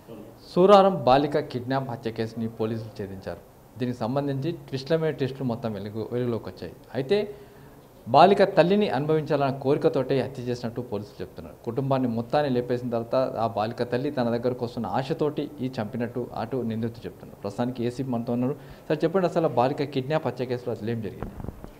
సూరారం బాలిక కిడ్నాప్ హత్య కేసుని పోలీసులు ఛేదించారు దీనికి సంబంధించి ట్విస్ట్ల మీద ట్విస్టులు మొత్తం వెలుగు వెలుగులోకి వచ్చాయి అయితే బాలిక తల్లిని అనుభవించాలన్న కోరికతోటే హత్య చేసినట్టు పోలీసులు చెప్తున్నారు కుటుంబాన్ని మొత్తాన్ని లేపేసిన తర్వాత ఆ బాలిక తల్లి తన దగ్గరకు వస్తున్న ఆశతోటి ఈ చంపినట్టు అటు నిందితుడు చెప్తున్నారు ప్రస్తుతానికి ఏసీపీ మనతో ఉన్నారు సార్ చెప్పండి అసలు బాలిక కిడ్నాప్ హత్య కేసులో అసలు ఏం జరిగింది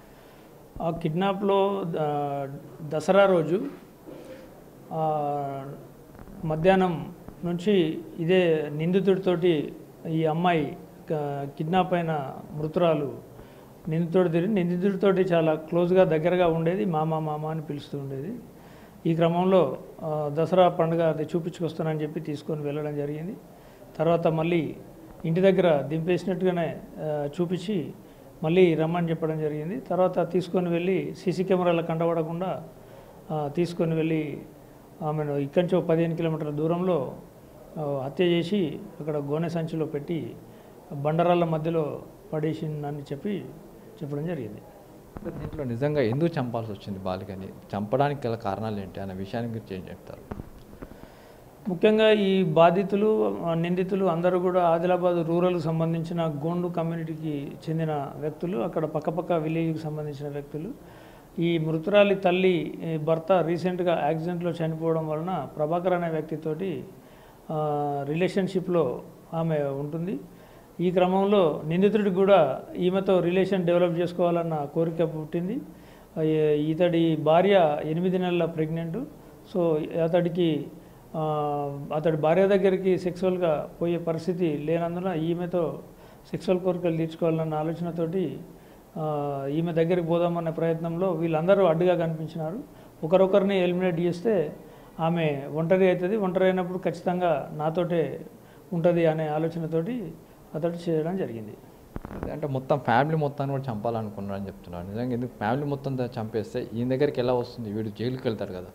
ఆ కిడ్నాప్లో ఆ, దసరా రోజు ఆ, మధ్యాహ్నం నుంచి ఇదే నిందితుడితోటి ఈ అమ్మాయి క- కిడ్నాప్ అయిన మృతురాలు నిందితుడి తిరిగి నిందితుడితోటి చాలా క్లోజ్గా దగ్గరగా ఉండేది మామ మామ అని పిలుస్తూ ఉండేది ఈ క్రమంలో ఆ, దసరా పండుగ అది చూపించుకొస్తానని చెప్పి తీసుకొని వెళ్ళడం జరిగింది తర్వాత మళ్ళీ ఇంటి దగ్గర దింపేసినట్టుగానే ఆ, చూపించి మళ్ళీ రమ్మని చెప్పడం జరిగింది తర్వాత తీసుకొని వెళ్ళి సీసీ కెమెరాల కంటపడకుండా ఆ, తీసుకొని వెళ్ళి ఆమెను ఇక్కడి నుంచి ఒక పదిహేను కిలోమీటర్ల దూరంలో ఆ, హత్య చేసి అక్కడ గోనె సంచిలో పెట్టి బండరాళ్ళ మధ్యలో పడేసిందని చెప్పి చెప్పడం జరిగింది దీంట్లో నిజంగా ఎందుకు చంపాల్సి వచ్చింది బాలికని చంపడానికి గల కారణాలు ఏంటి అనే విషయాన్ని గురించి ఏం చెప్తారు ముఖ్యంగా ఈ బాధితులు ఆ, నిందితులు అందరూ కూడా ఆదిలాబాద్ రూరల్కి సంబంధించిన గోండు కమ్యూనిటీకి చెందిన వ్యక్తులు అక్కడ పక్కపక్క విలేజ్కి సంబంధించిన వ్యక్తులు ఈ మృతురాలి తల్లి ఈ భర్త రీసెంట్గా యాక్సిడెంట్లో చనిపోవడం వలన ప్రభాకర్ అనే వ్యక్తితోటి ఆ, రిలేషన్షిప్లో ఆమె ఉంటుంది ఈ క్రమంలో నిందితుడికి కూడా ఈమెతో రిలేషన్ డెవలప్ చేసుకోవాలన్న కోరిక పుట్టింది ఆ, ఈ- ఇతడి భార్య ఎనిమిది నెలల ప్రెగ్నెంట్ సో అతడికి ఆ, అతడి భార్య దగ్గరికి సెక్సువల్గా పోయే పరిస్థితి లేనందున ఈమెతో సెక్సువల్ కోరికలు తీర్చుకోవాలన్న ఆలోచనతోటి ఆ, ఈమె దగ్గరికి పోదామనే ప్రయత్నంలో వీళ్ళందరూ అడ్డుగా కనిపించినారు ఒకరొకరిని ఎలిమినేట్ చేస్తే ఆమె ఒంటరి అవుతుంది ఒంటరి అయినప్పుడు ఖచ్చితంగా నాతోటే ఉంటుంది అనే ఆలోచనతోటి అతడు చేయడం జరిగింది అదే అంటే మొత్తం ఫ్యామిలీ మొత్తాన్ని కూడా చంపాలనుకున్నారని చెప్తున్నారు నిజంగా ఎందుకు ఫ్యామిలీ మొత్తం దా- చంపేస్తే ఈయన దగ్గరికి ఎలా వస్తుంది వీడు జైలుకి వెళ్తారు కదా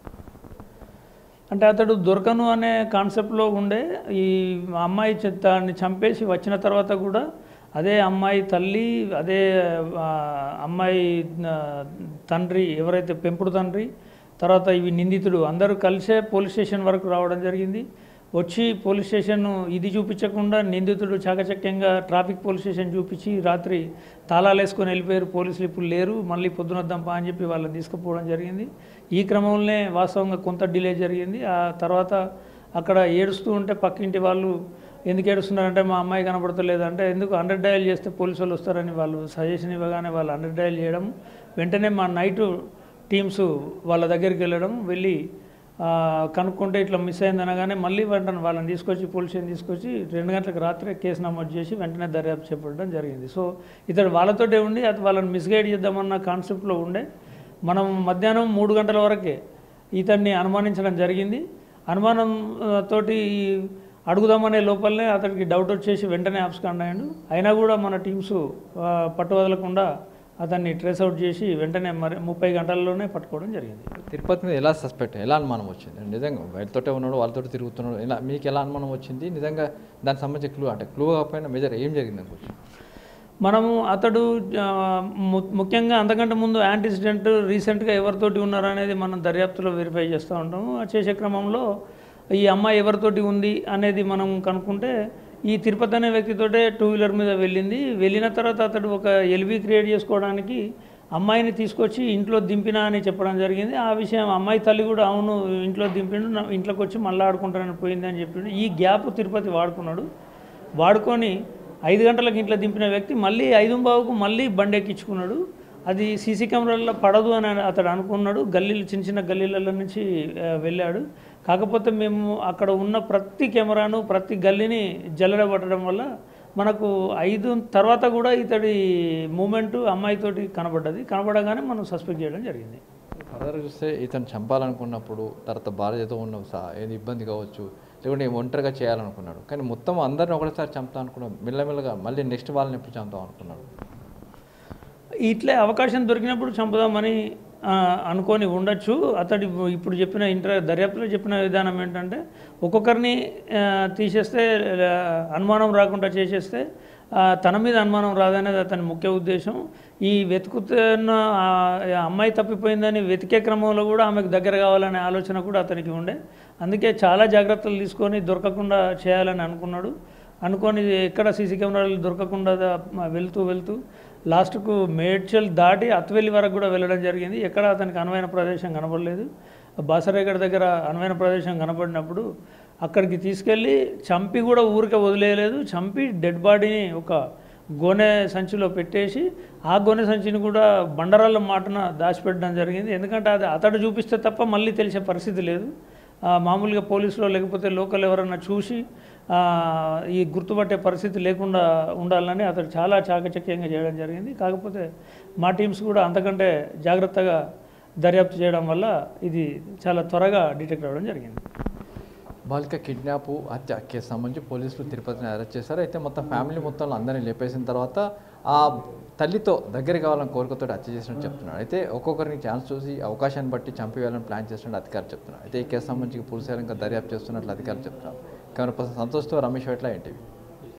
అంటే అతడు దొరకను అనే కాన్సెప్ట్లో ఉండే ఈ అమ్మాయి చ- దాన్ని చంపేసి వచ్చిన తర్వాత కూడా అదే అమ్మాయి తల్లి అదే ఆ, అమ్మాయి ఆ, తండ్రి ఎవరైతే పెంపుడు తండ్రి తర్వాత ఇవి నిందితుడు అందరూ కలిసే పోలీస్ స్టేషన్ వరకు రావడం జరిగింది వచ్చి పోలీస్ స్టేషన్ ఇది చూపించకుండా నిందితుడు చాకచక్యంగా ట్రాఫిక్ పోలీస్ స్టేషన్ చూపించి రాత్రి తాళాలు వేసుకొని వెళ్ళిపోయారు పోలీసులు ఇప్పుడు లేరు మళ్ళీ పొద్దునొద్దాంపా అని చెప్పి వాళ్ళని తీసుకుపోవడం జరిగింది ఈ క్రమంలోనే వాస్తవంగా కొంత డిలే జరిగింది ఆ తర్వాత అక్కడ ఏడుస్తూ ఉంటే పక్కింటి వాళ్ళు ఎందుకు ఏడుస్తున్నారంటే మా అమ్మాయి కనబడతలేదు అంటే ఎందుకు హండ్రెడ్ డయల్ చేస్తే పోలీసు వాళ్ళు వస్తారని వాళ్ళు సజెషన్ ఇవ్వగానే వాళ్ళు హండ్రెడ్ డయల్ చేయడం వెంటనే మా నైట్ టీమ్స్ వాళ్ళ దగ్గరికి వెళ్ళడం వెళ్ళి ఆ, కనుక్కుంటే ఇట్లా మిస్ అయింది అనగానే మళ్ళీ వెంటనే వాళ్ళని తీసుకొచ్చి పోలీస్ స్టేషన్ తీసుకొచ్చి రెండు గంటలకు రాత్రి కేసు నమోదు చేసి వెంటనే దర్యాప్తు చేపట్టడం జరిగింది సో ఇతడు వాళ్ళతోటే ఉండి అది వాళ్ళని మిస్గైడ్ చేద్దామన్న కాన్సెప్ట్లో ఉండే మనం మధ్యాహ్నం మూడు గంటల వరకే ఇతన్ని అనుమానించడం జరిగింది అనుమానం ఆ, తోటి అడుగుదామనే లోపలనే అతనికి డౌట్ వచ్చేసి వెంటనే ఆబ్స్కాండ్ అయ్యాడు అయినా కూడా మన టీమ్స్ ఆ, పట్టు వదలకుండా అతన్ని ట్రేస్ అవుట్ చేసి వెంటనే మరి ముప్పై గంటల్లోనే పట్టుకోవడం జరిగింది తిరుపతి మీద ఎలా సస్పెక్ట్ ఎలా అనుమానం వచ్చింది నిజంగా వీళ్ళతోటే ఉన్నాడు వాళ్ళతో తిరుగుతున్నాడు ఇలా మీకు ఎలా అనుమానం వచ్చింది నిజంగా దానికి సంబంధించి క్లూ అంటే క్లూ కాకపోయినా మేజర్ ఏం జరిగింది అనుకోవచ్చు మనము అతడు ఆ, ము- ముఖ్యంగా అంతకంటే ముందు యాంటిసిడెంట్ రీసెంట్గా ఎవరితోటి ఉన్నారు అనేది మనం దర్యాప్తులో వెరిఫై చేస్తూ ఉంటాము ఆ చేసే క్రమంలో ఈ అమ్మాయి ఎవరితోటి ఉంది అనేది మనం కనుక్కుంటే ఈ తిరుపతి అనే వ్యక్తితోటే టూ వీలర్ మీద వెళ్ళింది వెళ్ళిన తర్వాత అతడు ఒక ఎల్బీ క్రియేట్ చేసుకోవడానికి అమ్మాయిని తీసుకొచ్చి ఇంట్లో దింపినా అని చెప్పడం జరిగింది ఆ విషయం అమ్మాయి తల్లి కూడా అవును ఇంట్లో దింపిండు నా ఇంట్లోకి వచ్చి మళ్ళీ ఆడుకుంటానని పోయింది అని చెప్పిండు ఈ గ్యాప్ తిరుపతి వాడుకున్నాడు వాడుకొని ఐదు గంటలకు ఇంట్లో దింపిన వ్యక్తి మళ్ళీ ఐదు బావుకు మళ్ళీ బండి ఎక్కించుకున్నాడు అది సీసీ కెమెరాల్లో పడదు అని అతడు అనుకున్నాడు గల్లీలు చిన్న చిన్న గల్లీల నుంచి ఆ, వెళ్ళాడు కాకపోతే మేము అక్కడ ఉన్న ప్రతి కెమెరాను ప్రతి గల్లీని జల్లెడబట్టడం వల్ల మనకు ఐదు తర్వాత కూడా ఇతడి మూమెంట్ అమ్మాయితోటి కనబడ్డది కనబడగానే మనం సస్పెక్ట్ చేయడం జరిగింది ఫర్దర్ చూస్తే ఇతను చంపాలనుకున్నప్పుడు తర్వాత భార్యతో ఉన్న సా- ఏది ఇబ్బంది కావచ్చు లేకుంటే ఒంటరిగా చేయాలనుకున్నాడు కానీ మొత్తం అందరిని ఒకటేసారి చంపుతా అనుకున్నాడు మెల్లమెల్లగా మళ్ళీ నెక్స్ట్ వాళ్ళని ఎప్పుడు చంపుతాం అనుకున్నాడు ఇట్లే అవకాశం దొరికినప్పుడు చంపుదామని ఆ, అనుకొని ఉండొచ్చు అతడి ఇప్పుడు చెప్పిన ఇంటర్ దర్యాప్తులో చెప్పిన విధానం ఏంటంటే ఒక్కొక్కరిని ఆ, తీసేస్తే ఆ, అనుమానం రాకుండా చేసేస్తే ఆ, తన మీద అనుమానం రాదనేది అతని ముఖ్య ఉద్దేశం ఈ వెతుకుతున్న ఆ, ఆ అమ్మాయి తప్పిపోయిందని వెతికే క్రమంలో కూడా ఆమెకు దగ్గర కావాలనే ఆలోచన కూడా అతనికి ఉండే అందుకే చాలా జాగ్రత్తలు తీసుకొని దొరకకుండా చేయాలని అనుకున్నాడు అనుకొని ఎక్కడ సీసీ కెమెరాలు దొరకకుండా దా- వెళ్తూ వెళ్తూ లాస్ట్కు మేడ్చల్ దాటి అత్వెల్లి వరకు కూడా వెళ్ళడం జరిగింది ఎక్కడ అతనికి అనువైన ప్రదేశం కనపడలేదు బాసరేగడ్ దగ్గర అనువైన ప్రదేశం కనపడినప్పుడు అక్కడికి తీసుకెళ్ళి చంపి కూడా ఊరికే వదిలేయలేదు చంపి డెడ్ బాడీని ఒక గోనె సంచిలో పెట్టేసి ఆ గోనె సంచిని కూడా బండరాళ్ళ మాటన దాచిపెట్టడం జరిగింది ఎందుకంటే అది అతడు చూపిస్తే తప్ప మళ్ళీ తెలిసే పరిస్థితి లేదు ఆ, మామూలుగా పోలీసులో లేకపోతే లోకల్ ఎవరన్నా చూసి ఆ, ఈ గుర్తుపట్టే పరిస్థితి లేకుండా ఉండాలని అతడు చాలా చాకచక్యంగా చేయడం జరిగింది కాకపోతే మా టీమ్స్ కూడా అంతకంటే జాగ్రత్తగా దర్యాప్తు చేయడం వల్ల ఇది చాలా త్వరగా డిటెక్ట్ అవ్వడం జరిగింది బాలిక కిడ్నాప్ హత్య కేసు సంబంధించి పోలీసులు తిరుపతిని అరెస్ట్ చేశారు అయితే మొత్తం ఫ్యామిలీ మొత్తంలో అందరినీ లేపేసిన తర్వాత ఆ తల్లితో దగ్గర కావాలని కోరికతో హత్య చేసినట్టు చెప్తున్నారు అయితే ఒక్కొక్కరికి ఛాన్స్ చూసి అవకాశాన్ని బట్టి చంపేయాలని ప్లాన్ చేసినట్టు అధికారులు చెప్తున్నారు అయితే ఈ కేసు సంబంధించి పోలీసులు ఇంకా దర్యాప్తు చేస్తున్నట్లు అధికారులు చెప్తున్నారు కెమెరా పర్సన్ సంతోష్తో రమేష్ వెట్ల ఎన్టీవీ